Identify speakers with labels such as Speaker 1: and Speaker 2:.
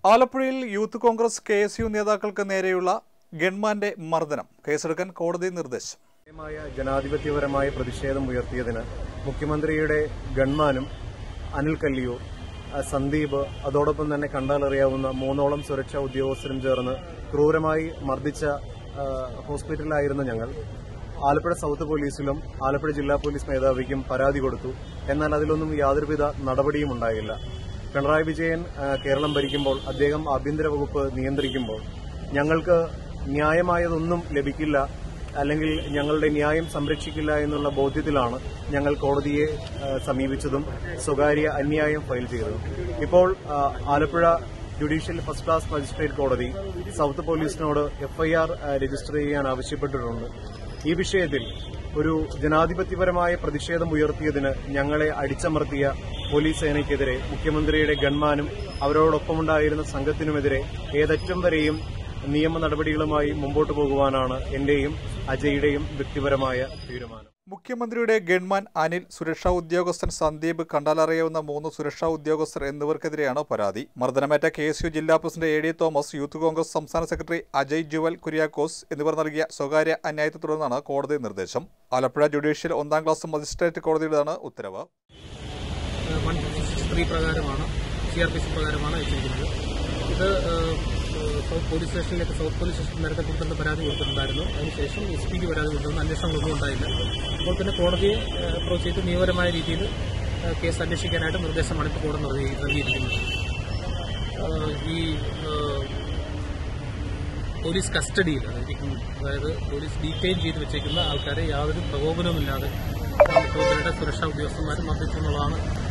Speaker 1: ആലപ്പുഴയിൽ Youth Congress K S U നേതാക്കൾക്ക് നേരെയുള്ള ഗൺമാന്റെ മർദ്ദനം കേസെടുക്കാൻ കോടതി നിർദ്ദേശം
Speaker 2: മായ ജനാധിപത്യപരമായ പ്രതിഷേധം ഉയർത്തിയതിന് മുഖ്യമന്ത്രിയുടെ ഗൺമാനും അനിൽ കല്ലിയൂർ ആ, സന്ദീപ് അതോടൊപ്പം തന്നെ കണ്ടാലറിയാവുന്ന മൂന്നോളം സുരക്ഷാ ഉദ്യോഗസ്ഥരും ചേർന്ന് ക്രൂരമായി മർദ്ദിച്ച ആ, ഹോസ്പിറ്റലിലായിരുന്ന ഞങ്ങൾ ആലപ്പുഴ സൌത്ത് പോലീസിലും ആലപ്പുഴ ജില്ലാ പോലീസ് മേധാവിക്കും പരാതി കൊടുത്തു എന്നാൽ അതിലൊന്നും യാതൊരുവിധ നടപടിയും ഉണ്ടായില്ല പിണറായി വിജയൻ ആ, കേരളം ഭരിക്കുമ്പോൾ അദ്ദേഹം ആഭ്യന്തര വകുപ്പ് നിയന്ത്രിക്കുമ്പോൾ ഞങ്ങൾക്ക് ന്യായമായതൊന്നും ലഭിക്കില്ല അല്ലെങ്കിൽ ഞങ്ങളുടെ ന്യായം സംരക്ഷിക്കില്ല എന്നുള്ള ബോധ്യത്തിലാണ് ഞങ്ങൾ കോടതിയെ ആ, സമീപിച്ചതും സ്വകാര്യ അന്യായം ഫയൽ ചെയ്തതും ഇപ്പോൾ ആ, Alappuzha judicial first class magistrate കോടതി സൌത്ത് പോലീസിനോട് എഫ്ഐആർ രജിസ്റ്റർ ചെയ്യാൻ ആവശ്യപ്പെട്ടിട്ടുണ്ട് ഈ വിഷയത്തിൽ ഒരു ജനാധിപത്യപരമായ പ്രതിഷേധം ഉയർത്തിയതിന് ഞങ്ങളെ അടിച്ചമർത്തിയ പോലീസ് സേനയ്ക്കെതിരെ മുഖ്യമന്ത്രിയുടെ ഗൺമാനും അവരോടൊപ്പമുണ്ടായിരുന്ന സംഘത്തിനുമെതിരെ ഏതറ്റം വരെയും നിയമ നടപടികളുമായി മുമ്പോട്ട് പോകുവാനാണ് എന്റെയും അജയുടെയും വ്യക്തിപരമായ തീരുമാനം
Speaker 1: മുഖ്യമന്ത്രിയുടെ ഗൺമാൻ അനിൽ സുരക്ഷാ ഉദ്യോഗസ്ഥൻ സന്ദീപ് കണ്ടാലറിയാവുന്ന മൂന്ന് സുരക്ഷാ ഉദ്യോഗസ്ഥർ എന്നിവർക്കെതിരെയാണ് പരാതി മർദ്ദനമേറ്റ കെ എസ് യു ജില്ലാ president A D Thomas Youth Congress സംസ്ഥാന സെക്രട്ടറി അജയ് ജുവൽ കുര്യാക്കോസ് എന്നിവർ നൽകിയ സ്വകാര്യ അന്യായത്തെ തുടർന്നാണ് കോടതി നിർദ്ദേശം ആലപ്പുഴ ജുഡീഷ്യൽ ഒന്നാം ക്ലാസ് മജിസ്ട്രേറ്റ് കോടതിയുടേതാണ് ഉത്തരവ്
Speaker 3: വൺ ഫിഫ്റ്റി സിക്സ് ത്രീ പ്രകാരമാണ് സി ആർ പി സി പ്രകാരമാണ് അയച്ചിരിക്കുന്നത് ഇത് ഏഹ്, ഏഹ്, സൗത്ത് പോലീസ് സ്റ്റേഷനിലേക്ക് സൗത്ത് പോലീസ് സ്റ്റേഷൻ നേരത്തെ കൊടുത്തിട്ട് പരാതി കൊടുത്തിട്ടുണ്ടായിരുന്നു അതിനുശേഷം എസ് പിക്ക് പരാതി കൊടുത്തിരുന്നു അന്വേഷണങ്ങളൊന്നും ഉണ്ടായില്ല അപ്പോൾ പിന്നെ കോടതിയെ ഏഹ്, അപ്രോച്ച് ചെയ്ത് നിയമപരമായ രീതിയിൽ ഏഹ്, കേസ് അന്വേഷിക്കാനായിട്ട് നിർദ്ദേശമാണ് ഇപ്പോൾ കോടതി നൽകി- നൽകിയിരിക്കുന്നത് ഏഹ്, ഈ ഏഹ്, പോലീസ് കസ്റ്റഡിയിൽ അതായിരിക്കും അതായത് പോലീസ് ഡീറ്റെയിൻ ചെയ്ത് വെച്ചേക്കുന്ന ആൾക്കാരെ യാതൊരു പ്രകോപനവുമില്ലാതെ മുഖ്യമന്ത്രിയുടെ സുരക്ഷാ ഉദ്യോഗസ്ഥന്മാരും മർദ്ദിച്ചു എന്നുള്ളതാണ്